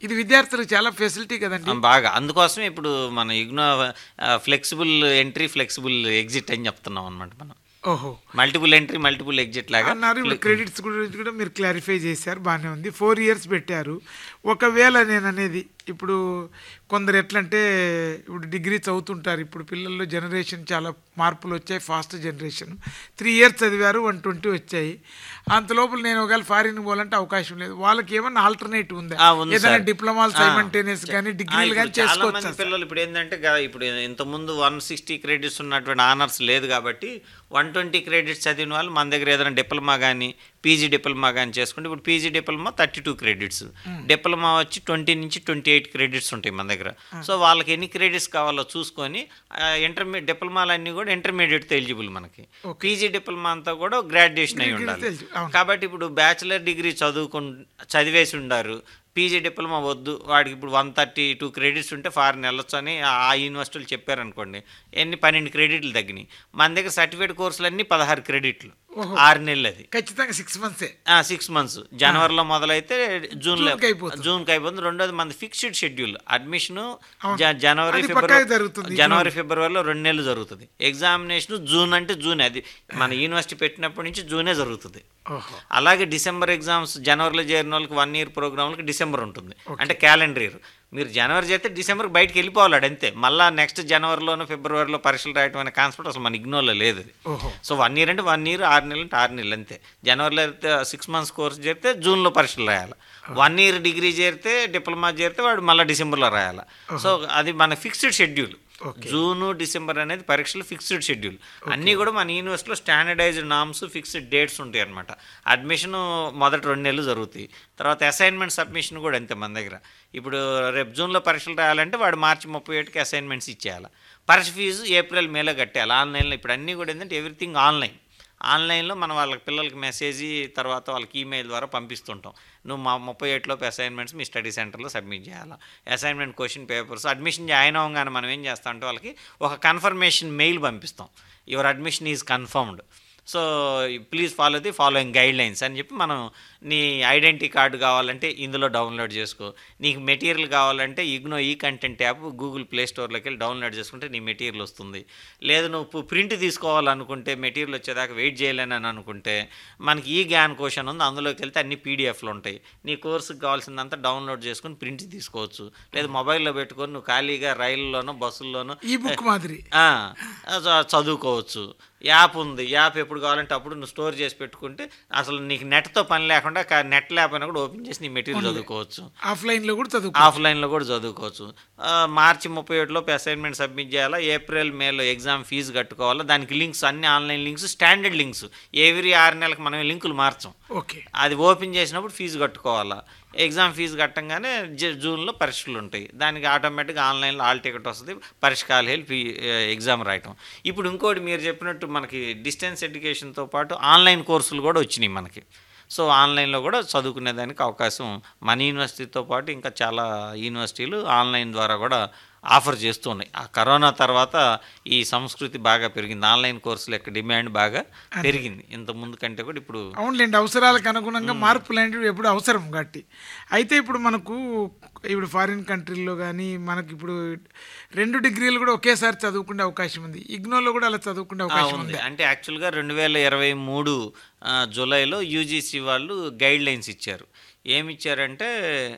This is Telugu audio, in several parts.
ఇది విద్యార్థులకు చాలా ఫెసిలిటీ కదండి ఆ, బాగా అందుకోసమే ఇప్పుడు మన IGNOU flexible entry flexible exit అని చెప్తున్నాం అనమాట మనం ఓహో మల్టిపుల్ ఎంట్రీ మల్టిపుల్ ఎగ్జిట్ లాగా అన్నారు ఇప్పుడు క్రెడిట్స్ గురించి కూడా మీరు క్లారిఫై చేశారు బాగానే ఉంది ఫోర్ ఇయర్స్ పెట్టారు ఒకవేళ నేను అనేది ఇప్పుడు కొందరు ఎట్లంటే ఇప్పుడు డిగ్రీ చదువుతుంటారు ఇప్పుడు పిల్లల్లో జనరేషన్ చాలా మార్పులు వచ్చాయి ఫాస్ట్ జనరేషన్ త్రీ ఇయర్స్ చదివారు వన్ ట్వంటీ వచ్చాయి అంత లోపల నేను ఒకవేళ ఫారిన్ పోవాలంటే అవకాశం లేదు వాళ్ళకి ఏమన్నా ఆల్టర్నేటివ్ ఉందా ఆ, ఉంది ఏదైనా సార్. డిప్లొమాలు ఆ. సైమంటేనియస్ కానీ ఆ, డిగ్రీలు ఇప్పుడు కానీ చాలా చేసుకోవచ్చు మంది పిల్లలు ఇప్పుడు ఏంటంటే గా- ఇప్పుడు ఇంతకుముందు వన్ సిక్స్టీ క్రెడిట్స్ ఉన్నటువంటి ఆనర్స్ లేదు కాబట్టి వన్ ట్వంటీ క్రెడిట్స్ చదివిన వాళ్ళు మన దగ్గర ఏదైనా డిప్లొమా కానీ పీజీ డిప్లొమా కానీ చేసుకుంటే ఇప్పుడు PG diploma thirty two credits diploma వచ్చి ట్వంటీ నుంచి ట్వంటీ ఎయిట్ క్రెడిట్స్ ఉంటాయి మన దగ్గర సో వాళ్ళకి ఎన్ని క్రెడిట్స్ కావాలో చూసుకొని ఇంటర్మీడియట్ డిప్లొమాలు అన్నీ కూడా ఇంటర్మీడియట్తో ఎలిజిబుల్ మనకి పీజీ డిప్లొమా అంతా కూడా గ్రాడ్యుయేషన్ అయి ఉండాలి తెలుసు, అవును. కాబట్టి ఇప్పుడు బ్యాచిలర్ డిగ్రీ చదువుకు చదివేసి ఉండారు పీజీ డిప్లొమా వద్దు వాడికి ఇప్పుడు వన్ థర్టీ టూ క్రెడిట్స్ ఉంటే ఫారెన్ వెళ్ళొచ్చు అని ఆ యూనివర్సిటీలు చెప్పారనుకోండి ఎన్ని పన్నెండు క్రెడిట్లు తగ్గినాయి మన దగ్గర సర్టిఫికేట్ కోర్సులు అన్నీ పదహారు క్రెడిట్లు ఆరు నెలలు అది ఖచ్చితంగా సిక్స్ మంత్సే సిక్స్ మంత్స్ జనవరిలో మొదలైతే జూన్లో జూన్కి అయిపోతుంది. జూన్కి అయిపోతుంది రెండోది మన ఫిక్స్డ్ షెడ్యూల్ అడ్మిషన్ జనవరి అది ఫిబ్రవరి పక్కాగా జరుగుతుంది. జనవరి ఫిబ్రవరిలో రెండు నెలలు జరుగుతుంది ఎగ్జామినేషన్ జూన్ అంటే జూన్ అది మన యూనివర్సిటీ పెట్టినప్పటి నుంచి జూనే జరుగుతుంది ఓహో అలాగే డిసెంబర్ ఎగ్జామ్స్ జనవరిలో చేరిన వాళ్ళకి వన్ ఇయర్ ప్రోగ్రామ్లకి డిసెంబర్ ఉంటుంది అంటే క్యాలెండర్ ఇయర్ మీరు జనవరి చేస్తే డిసెంబర్కి బయటకు వెళ్ళిపోవాలి ఆడు అంతే మళ్ళీ నెక్స్ట్ జనవరిలోనో ఫిబ్రవరిలో పరీక్షలు రాయటం అనే కాన్సెప్ట్ అసలు మన ఇగ్నోర్లో లేదు అది ఓహో సో వన్ ఇయర్ అంటే వన్ ఇయర్ ఆరు నెలలు అంటే ఆరు నెలలు అంతే జనవరిలో అయితే సిక్స్ మంత్స్ కోర్స్ చేరితే జూన్లో పరీక్షలు రాయాలి వన్ ఇయర్ డిగ్రీ చేరితే డిప్లొమా చేరితే వాడు మళ్ళీ డిసెంబర్లో రాయాలి సో అది మన ఫిక్స్డ్ షెడ్యూల్ జూను డిసెంబర్ అనేది పరీక్షలు ఫిక్స్డ్ షెడ్యూల్ అన్నీ కూడా మన యూనివర్సిటీలో స్టాండర్డైజ్డ్ నామ్స్ ఫిక్స్డ్ డేట్స్ ఉంటాయి అనమాట అడ్మిషన్ మొదటి రెండు నెలలు జరుగుతాయి తర్వాత అసైన్మెంట్ సబ్మిషన్ కూడా అంతే మన దగ్గర ఇప్పుడు రేపు జూన్లో పరీక్షలు రాయాలంటే వాడు మార్చి ముప్పై ఏడుకి అసైన్మెంట్స్ ఇచ్చేయాలి పరీక్ష ఫీజు ఏప్రిల్ మేలో కట్టేయాలి ఆన్లైన్లో ఇప్పుడు అన్నీ కూడా ఏంటంటే ఎవ్రీథింగ్ ఆన్లైన్ ఆన్లైన్లో మనం వాళ్ళకి పిల్లలకి మెసేజ్ తర్వాత వాళ్ళకి ఈమెయిల్ ద్వారా పంపిస్తుంటాం నువ్వు మా ముప్పై ఏడులోపు అసైన్మెంట్స్ మీ స్టడీ సెంటర్లో సబ్మిట్ చేయాలి assignment question papers admission join అవ్వగానే మనం ఏం చేస్తాం అంటే వాళ్ళకి ఒక కన్ఫర్మేషన్ మెయిల్ పంపిస్తాం your admission is confirmed so please follow the following guidelines అని చెప్పి మనం నీ ఐడెంటిటీ కార్డు కావాలంటే ఇందులో డౌన్లోడ్ చేసుకో నీకు మెటీరియల్ కావాలంటే ఇగ్నో ఈ కంటెంట్ యాప్ గూగుల్ ప్లే స్టోర్లోకి వెళ్ళి డౌన్లోడ్ చేసుకుంటే నీ మెటీరియల్ వస్తుంది లేదు నువ్వు ప్రింట్ తీసుకోవాలనుకుంటే మెటీరియల్ వచ్చేదాకా వెయిట్ చేయలేని అని అనుకుంటే మనకి ఈ గ్యాన్ క్వశ్చన్ ఉంది అందులోకి వెళ్తే అన్ని పీడిఎఫ్లు ఉంటాయి నీ కోర్సుకి కావాల్సిందంతా డౌన్లోడ్ చేసుకుని ప్రింట్ తీసుకోవచ్చు లేదు మొబైల్లో పెట్టుకొని నువ్వు ఖాళీగా రైల్లోనో బస్సుల్లోనో ఈ బుక్ మాదిరి ఆ, చ- చదువుకోవచ్చు యాప్ ఉంది యాప్ ఎప్పుడు కావాలంటే అప్పుడు నువ్వు స్టోర్ చేసి పెట్టుకుంటే అసలు నీకు నెట్తో పని లేకుండా కా- నెట్ లేకపోయినా కూడా ఓపెన్ చేసి నీ మెటీరియల్ చదువుకోవచ్చు ఆఫ్లైన్లో కూడా చదువుకో ఆఫ్లైన్లో కూడా చదువుకోవచ్చు ఆ, మార్చి ముప్పై ఏడులోపు అసైన్మెంట్ సబ్మిట్ చేయాలా ఏప్రిల్ మేలో ఎగ్జామ్ ఫీజు కట్టుకోవాలా దానికి లింక్స్ అన్ని online links standard links every ఆరు నెలలకు మనం లింకులు మార్చాం ఓకే అది ఓపెన్ చేసినప్పుడు ఫీజు కట్టుకోవాలా ఎగ్జామ్ ఫీజు కట్టంగానే జ- జూన్లో పరీక్షలు ఉంటాయి దానికి ఆటోమేటిక్గా ఆన్లైన్లో ఆల్ టికెట్ వస్తుంది పరీక్ష కాల్ వెళ్ళి ఫీ ఎగ్జామ్ రాయటం ఇప్పుడు ఇంకోటి మీరు చెప్పినట్టు మనకి డిస్టెన్స్ ఎడ్యుకేషన్తో పాటు ఆన్లైన్ కోర్సులు కూడా వచ్చినాయి మనకి సో ఆన్లైన్లో కూడా చదువుకునే దానికి అవకాశం మన యూనివర్సిటీతో పాటు ఇంకా చాలా యూనివర్సిటీలు ఆన్లైన్ ద్వారా కూడా ఆఫర్ చేస్తూ ఉన్నాయి ఆ కరోనా తర్వాత ఈ సంస్కృతి బాగా పెరిగింది ఆన్లైన్ కోర్సుల యొక్క డిమాండ్ బాగా పెరిగింది ఇంత ముందు కంటే కూడా ఇప్పుడు అవునులేండి అవసరాలకు అనుగుణంగా మార్పు లాంటివి ఎప్పుడు అవసరం కాబట్టి అయితే ఇప్పుడు మనకు ఇప్పుడు ఫారిన్ కంట్రీల్లో కానీ మనకి ఇప్పుడు రెండు డిగ్రీలు కూడా ఒకేసారి చదువుకునే అవకాశం ఉంది ఇగ్నోలో కూడా అలా చదువుకునే ఆ, అవకాశం ఉంది ఉంది అంటే యాక్చువల్గా రెండు వేల ఇరవై మూడు జూలైలో యూజీసీ వాళ్ళు గైడ్ లైన్స్ ఇచ్చారు ఏమి ఇచ్చారంటే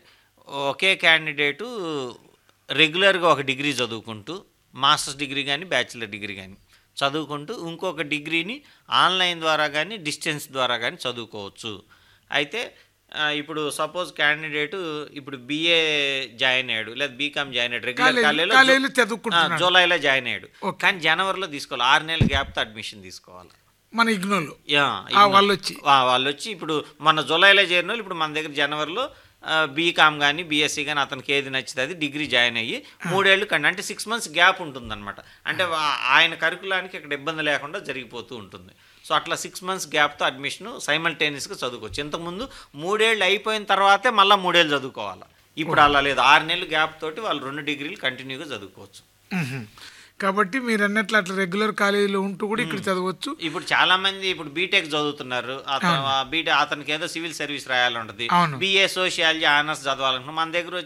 ఒకే క్యాండిడేటు రెగ్యులర్గా ఒక డిగ్రీ చదువుకుంటూ మాస్టర్స్ డిగ్రీ కానీ బ్యాచిలర్ డిగ్రీ కానీ చదువుకుంటూ ఇంకొక డిగ్రీని ఆన్లైన్ ద్వారా కానీ డిస్టెన్స్ ద్వారా కానీ చదువుకోవచ్చు అయితే ఆ, ఇప్పుడు సపోజ్ క్యాండిడేటు ఇప్పుడు బీఏ జాయిన్ అయ్యాడు లేదా బీకామ్ జాయిన్ అయ్యాడు రెగ్యులర్ కాలేజీ- కాలేజీలో కాలేజీలో జూ- చదువుకుంటున్నాడు. ఆ, జూలైలో జాయిన్ అయ్యాడు కానీ జనవరిలో తీసుకోవాలి ఆరు నెలల గ్యాప్తో అడ్మిషన్ తీసుకోవాలి మన ఇగ్నోలో యా, ఆ, ఇప్పుడు- వాళ్ళు వచ్చి. ఆ, వాళ్ళు వచ్చి ఇప్పుడు మన జూలైలో చేరిన వాళ్ళు ఇప్పుడు మన దగ్గర జనవరిలో బీకామ్ కానీ బీఎస్సీ కానీ అతనికి ఏది నచ్చితే అది డిగ్రీ జాయిన్ అయ్యి మూడేళ్ళు కండి అంటే సిక్స్ మంత్స్ గ్యాప్ ఉంటుందన్నమాట అంటే వా- ఆయన కరికులానికి ఇక్కడ ఇబ్బంది లేకుండా జరిగిపోతూ ఉంటుంది సో అట్లా సిక్స్ మంత్స్ గ్యాప్తో అడ్మిషన్ సైమల్టేనియస్గా చదువుకోవచ్చు ఇంతకుముందు మూడేళ్ళు అయిపోయిన తర్వాతే మళ్ళీ మూడేళ్ళు చదువుకోవాలి ఇప్పుడు అలా లేదు ఆరు నెలలు గ్యాప్ తోటి వాళ్ళు రెండు డిగ్రీలు కంటిన్యూగా చదువుకోవచ్చు మ్మ్. కాబట్టి మీరు అన్నట్లు అట్లా రెగ్యులర్ కాలేజీలో ఉంటూ కూడా ఇక్కడ చదవచ్చు ఇప్పుడు చాలా మంది ఇప్పుడు బీటెక్ చదువుతున్నారు అతను బీటెక్ అతనికి ఏదో సివిల్ సర్వీస్ రాయాలంటది అవును. బిఏ సోషియాలజీ ఆనర్స్ చదవాలనుకున్నాం మన దగ్గర